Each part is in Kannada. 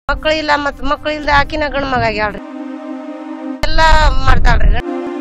ಮಕ್ಳು ಇಲ್ಲ ಮತ್ ಮಕ್ಳು ಇಲ್ದ ಆಕಿನ ಗಂಡ್ ಮಗ ಆಗ್ಯಾಳ್ರಿ ಎಲ್ಲ ಮಾಡ್ತಾಳ್ರಿ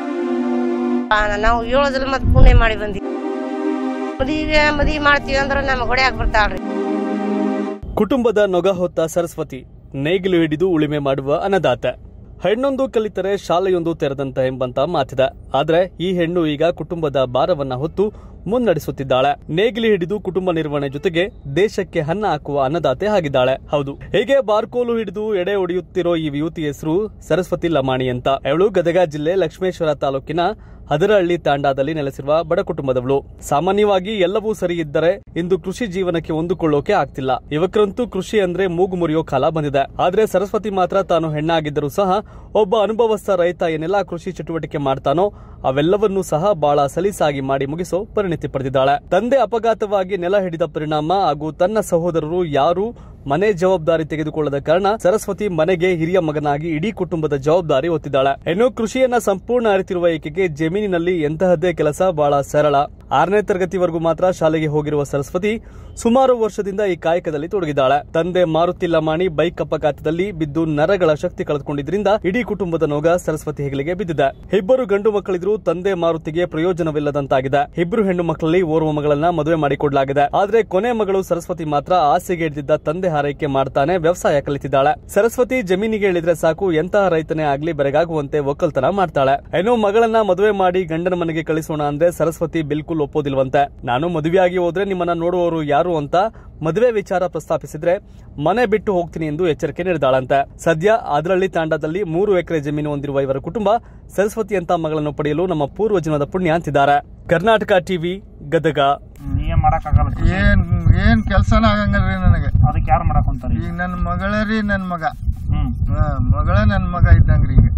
ಆ, ನಾವು ಏಳೋದಿಲ್ಲ ಮತ್ ಪುಣ್ಯ ಮಾಡಿ ಬಂದಿ ಮದಿಗೆ ಮದ್ವಿ ಮಾಡ್ತೀವಿ ಅಂದ್ರ ನಮ್ಗ್ ಹೊಡ್ಯಾಕ್ ಬರ್ತಾಳ್ರಿ ಕುಟುಂಬದ ನೊಗ ಹೊತ್ತ ಸರಸ್ವತಿ ನೇಗಿಲು ಹಿಡಿದು ಉಳಿಮೆ ಮಾಡುವ ಅನ್ನದಾತ ಹೆಣ್ಣೊಂದು ಕಲಿತರೆ ಶಾಲೆಯೊಂದು ತೆರೆದಂತ ಎಂಬಂತ ಮಾತಿದೆ ಆದ್ರೆ ಈ ಹೆಣ್ಣು ಈಗ ಕುಟುಂಬದ ಭಾರವನ್ನ ಹೊತ್ತು ಮುನ್ನಡೆಸುತ್ತಿದ್ದಾಳೆ ನೇಗಿಲು ಹಿಡಿದು ಕುಟುಂಬ ನಿರ್ವಹಣೆ ಜೊತೆಗೆ ದೇಶಕ್ಕೆ ಅನ್ನ ಹಾಕುವ ಅನ್ನದಾತೆ ಆಗಿದ್ದಾಳೆ ಹೌದು ಹೇಗೆ ಬಾರ್ಕೋಲು ಹಿಡಿದು ಎಡೆ ಹೊಡೆಯುತ್ತಿರೋ ಈ ಯುವತಿ ಹೆಸರು ಸರಸ್ವತಿ ಲಮಾಣಿ ಅಂತ ಅವಳು ಗದಗ ಜಿಲ್ಲೆ ಲಕ್ಷ್ಮೇಶ್ವರ ತಾಲೂಕಿನ ಹದರಹಳ್ಳಿ ತಾಂಡಾದಲ್ಲಿ ನೆಲೆಸಿರುವ ಬಡ ಕುಟುಂಬದವಳು ಸಾಮಾನ್ಯವಾಗಿ ಎಲ್ಲವೂ ಸರಿ ಇದ್ದರೆ ಇಂದು ಕೃಷಿ ಜೀವನಕ್ಕೆ ಹೊಂದಿಕೊಳ್ಳೋಕೆ ಆಗ್ತಿಲ್ಲ ಯುವಕರಂತೂ ಕೃಷಿ ಅಂದ್ರೆ ಮೂಗು ಮುರಿಯೋ ಕಾಲ ಬಂದಿದೆ ಆದ್ರೆ ಸರಸ್ವತಿ ಮಾತ್ರ ತಾನು ಹೆಣ್ಣಾಗಿದ್ದರೂ ಸಹ ಒಬ್ಬ ಅನುಭವಸ್ಥ ರೈತ ಏನೆಲ್ಲ ಕೃಷಿ ಚಟುವಟಿಕೆ ಮಾಡ್ತಾನೋ ಅವೆಲ್ಲವನ್ನೂ ಸಹ ಬಹಳ ಸಲೀಸಾಗಿ ಮಾಡಿ ಮುಗಿಸೋ ಪರಿಣಿತಿ ಪಡೆದಿದ್ದಾಳೆ ತಂದೆ ಅಪಘಾತವಾಗಿ ನೆಲ ಹಿಡಿದ ಪರಿಣಾಮ ಹಾಗೂ ತನ್ನ ಸಹೋದರರು ಯಾರು ಮನೆ ಜವಾಬ್ದಾರಿ ತೆಗೆದುಕೊಳ್ಳದ ಕಾರಣ ಸರಸ್ವತಿ ಮನೆಗೆ ಹಿರಿಯ ಮಗನಾಗಿ ಇಡೀ ಕುಟುಂಬದ ಜವಾಬ್ದಾರಿ ಹೊತ್ತಿದ್ದಾಳೆ ಇನ್ನು ಕೃಷಿಯನ್ನ ಸಂಪೂರ್ಣ ಅರಿತಿರುವ ಈಕೆಗೆ ಜಮೀನಿನಲ್ಲಿ ಎಂತಹದ್ದೇ ಕೆಲಸ ಬಹಳ ಸರಳ ಆರನೇ ತರಗತಿವರೆಗೂ ಮಾತ್ರ ಶಾಲೆಗೆ ಹೋಗಿರುವ ಸರಸ್ವತಿ ಸುಮಾರು ವರ್ಷದಿಂದ ಈ ಕಾಯಕದಲ್ಲಿ ತೊಡಗಿದ್ದಾಳೆ ತಂದೆ ಮಾರುತಿ ಲಮಾಣಿ ಬೈಕ್ ಅಪಘಾತದಲ್ಲಿ ಬಿದ್ದು ನರಗಳ ಶಕ್ತಿ ಕಳೆದುಕೊಂಡಿದ್ರಿಂದ ಇಡೀ ಕುಟುಂಬದ ನೋಗ ಸರಸ್ವತಿ ಹೆಗಲಿಗೆ ಬಿದ್ದಿದೆ ಇಬ್ಬರು ಗಂಡು ಮಕ್ಕಳಿದ್ರು ತಂದೆ ಮಾರುತಿಗೆ ಪ್ರಯೋಜನವಿಲ್ಲದಂತಾಗಿದೆ ಇಬ್ಬರು ಹೆಣ್ಣು ಮಕ್ಕಳಲ್ಲಿ ಓರ್ವ ಮಗಳನ್ನ ಮದುವೆ ಮಾಡಿಕೊಡ್ಲಾಗಿದೆ ಆದ್ರೆ ಕೊನೆ ಮಗಳು ಸರಸ್ವತಿ ಮಾತ್ರ ಆಸೆಗೆ ಹಿಡಿದಿದ್ದ ತಂದೆ ಹಾರೈಕೆ ಮಾಡ್ತಾನೆ ವ್ಯವಸಾಯ ಕಲಿತಿದ್ದಾಳೆ ಸರಸ್ವತಿ ಜಮೀನಿಗೆ ಇಳಿದ್ರೆ ಸಾಕು ಎಂತಹ ರೈತನೇ ಆಗ್ಲಿ ಬೆರಗಾಗುವಂತೆ ಒಕ್ಕಲ್ತನ ಮಾಡ್ತಾಳೆ ಏನೋ ಮಗಳನ್ನ ಮದುವೆ ಮಾಡಿ ಗಂಡನ ಮನೆಗೆ ಕಳಿಸೋಣ ಅಂದ್ರೆ ಸರಸ್ವತಿ ಬಿಲ್ಕುಲ್ ಒಪ್ಪೋದಿಲ್ವಂತೆ ನಾನು ಮದುವೆಯಾಗಿ ಹೋದ್ರೆ ನಿಮ್ಮನ್ನ ನೋಡುವವರು ಯಾರು ಅಂತ ಮದುವೆ ವಿಚಾರ ಪ್ರಸ್ತಾಪಿಸಿದ್ರೆ ಮನೆ ಬಿಟ್ಟು ಹೋಗ್ತೀನಿ ಎಂದು ಎಚ್ಚರಿಕೆ ನೀಡಿದಾಳಂತೆ ಸದ್ಯ ಅದರಲ್ಲಿ ತಾಂಡದಲ್ಲಿ ಮೂರು ಎಕರೆ ಜಮೀನು ಹೊಂದಿರುವ ಇವರ ಕುಟುಂಬ ಸರಸ್ವತಿ ಅಂತ ಮಗಳನ್ನು ಪಡೆಯಲು ನಮ್ಮ ಪೂರ್ವ ಜನ್ಮದ ಪುಣ್ಯ ಅಂತಿದ್ದಾರೆ ಕರ್ನಾಟಕ ಟಿವಿ ಗದಗ ನೀ ಏನ್ ಮಾಡಕ್ಕಾಗಲ್ಲ ಕೃಷಿ. ಏನ್ ಏನ್ ಕೆಲ್ಸನ ಆಗಂಗಿಲ್ರಿ ನನಗೆ ಅದಕ್ಕೆ ಯಾರು ಮಾಡಕ್ ಹೊಂತಾರಿ ಈಗ ನನ್ನ ಮಗಳ ರೀ ನನ್ನ ಮಗ ಹ್ಮ್ ಹಾ, ಮಗಳ ನನ್ನ ಮಗ ಇದ್ದಂಗ್ರಿ ಈಗ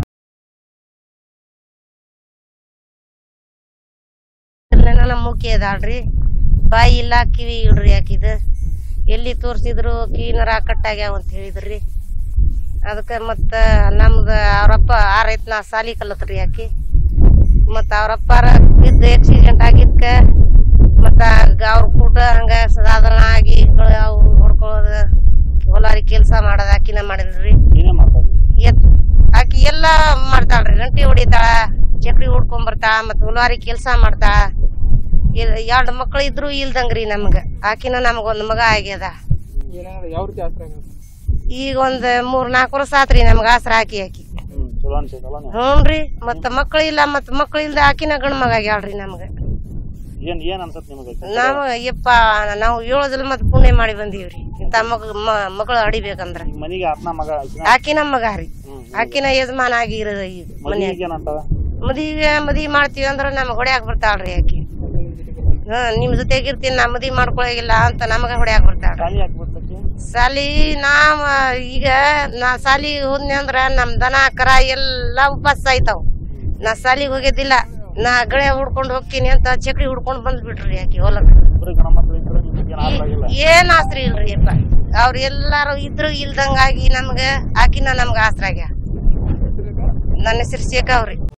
ನನ್ನ ಮುಖಿ ಅದಾಳ್ರಿ ಬಾಯಿ ಇಲ್ಲ ಕಿವಿ ಇಡ್ರಿ ಆಕಿದ ಎಲ್ಲಿ ತೋರ್ಸಿದ್ರು ಕಿವಿನರ ಕಟ್ಟಾಗ್ಯಾವ ಅಂತ ಹೇಳಿದ್ರಿ ಅದಕ್ಕೆ ಮತ್ತ ನಮ್ದು ಅವ್ರಪ್ಪ ಆರೈತ್ನ ಸಾಲಿ ಕಲತ್ರಿ ಆಕಿ ಮತ್ತ ಅವ್ರಪ್ಪಾರ ಬಿದ್ದು ಆಕ್ಸಿಡೆಂಟ್ ಆಗಿದ್ಕ ಮತ್ತ ಅವ್ರ ಕೂಟ ಹಂಗ ಸಾಧಾರಣ ಆಗಿ ಗಳ- ಅವು ಹೊಡ್ಕೊಳ್ಳೋದು ಹೊಲಾರಿ ಕೆಲಸ ಮಾಡೋದು ಆಕಿನ ಮಾಡಿಲ್ರಿ ನೀನೇ ಮಾಡ್ತಾರೆ ಎತ್ ಆಕಿ ಎಲ್ಲಾ ಮಾಡ್ತಾಳ್ರಿ ಗಂಟಿ ಹೊಡಿತಾಳ ಚಕ್ರಿ ಹೊಡ್ಕೊಂಡ್ ಬರ್ತಾಳ ಮತ್ ಹುಲ್ವಾರಿ ಕೆಲ್ಸ ಮಾಡ್ತಾಳ ಎರಡು ಮಕ್ಳು ಇದ್ರು ಇಲ್ದಂಗ್ರಿ ನಮ್ಗ ಆಕಿನ ನಮಗ ಒಂದ್ ಮಗ ಆಗ್ಯದ ಈಗ ಒಂದ್ ಮೂರ್ ನಾಲ್ಕು ವರ್ಷ ಆತ್ರಿ ನಮ್ಗ ಆಸರ ಹಾಕಿ ಹಾಕಿ ಹ್ಮ್ ಚಲೋ ಅನ್ಸೈತಲ್ಲ ನೀವು ಹ್ಞೂನ್ರಿ ಮತ್ತ ಮಕ್ಳು ಇಲ್ಲ ಮತ್ ಮಕ್ಳು ಇಲ್ದ ಆಕಿನ ಗಂಡ್ ಮಗ ಆಗ್ಯಾಳ್ರಿ ನಮ್ಗ ಏನ್ ಏನ್ ಅನ್ಸತ್ ನಿಮಗೆ ನಾವ್ ಯಪ್ಪ ನಾವು ಏಳೋದಿಲ್ಲ ಮತ್ ಪುಣ್ಯ ಮಾಡಿ ಬಂದೀವ್ರಿ ಇಂತ ಮಗ ಮ- ಮಕ್ಳು ಹಡಿಬೇಕಂದ್ರ ಮನಿಗೆ ಅಪ್ನ ಮಗ ಆಕಿನ ಆಕಿನ ಮಗ ರೀ ಹ್ಮ್ ಆಕಿನ ಯಜಮಾನ ಆಗಿರೋದು ಈಗ ಮನ್ಯಾಗ ಮನಿಗೆ ಏನಂತಾವ ಮದ್ವಿಗೆ ಮದ್ವಿ ಮಾಡ್ತೀವಿ ಅಂದ್ರ ನಮಗ್ ಹೊಡ್ಯಾಕ್ ಬರ್ತಾಳ್ರಿ ಆಕಿ ಹಾ ನಿಮ್ ಜೊತೆಗಿರ್ತೀನಿ ನಾ ಮದ್ವಿ ಮಾಡ್ಕೊಳಗಿಲ್ಲ ಅಂತ ನಮಗ ಹೊಡ್ಯಾಕ್ ಬರ್ತಾಳ್ರಿ ಖಾಲಿ ಹಾಕ್ಬಿಡ್ತಕ್ಕೆ ಸಾಲಿ ನಾವ್ ಈಗ ನಾ ಸಾಲಿಗೆ ಹೋದ್ನಿ ಅಂದ್ರ ನಮ್ ದನ ಕರ ಎಲ್ಲಾ ಉಪವಾಸ ಆಯ್ತಾವ್ ನಾ ಸಾಲಿಗೆ ಹೋಗಿದ್ದಿಲ್ಲ ನಾ ಗಳೆ ಹುಡ್ಕೊಂಡ್ ಹೋಗ್ತೀನಿ ಅಂತ ಚಕ್ರಿ ಹುಡ್ಕೊಂಡ್ ಬಂದ್ ಬಿಟ್ರಿ ಆಕಿ ಹೊಲಕ್ ಇಬ್ರು ಗಣ ಮಕ್ಳು ಇದ್ರೆ ನಿಮ್ಗೆ ಏನ್ ಆಗಿಲ್ಲ ಏನ್ ಆಸ್ರಿ ಇಲ್ರಿ ಅಪ್ಪ ಅವ್ರ ಎಲ್ಲಾರು ಇದ್ರು ಇಲ್ದಂಗಾಗಿ ನಮ್ಗ ಆಕಿನ ನಮ್ಗ ಆಸ್ರಾಗ್ಯ ನನ್ನ ಹೆಸರು ಶೇಖಾವ್ರಿ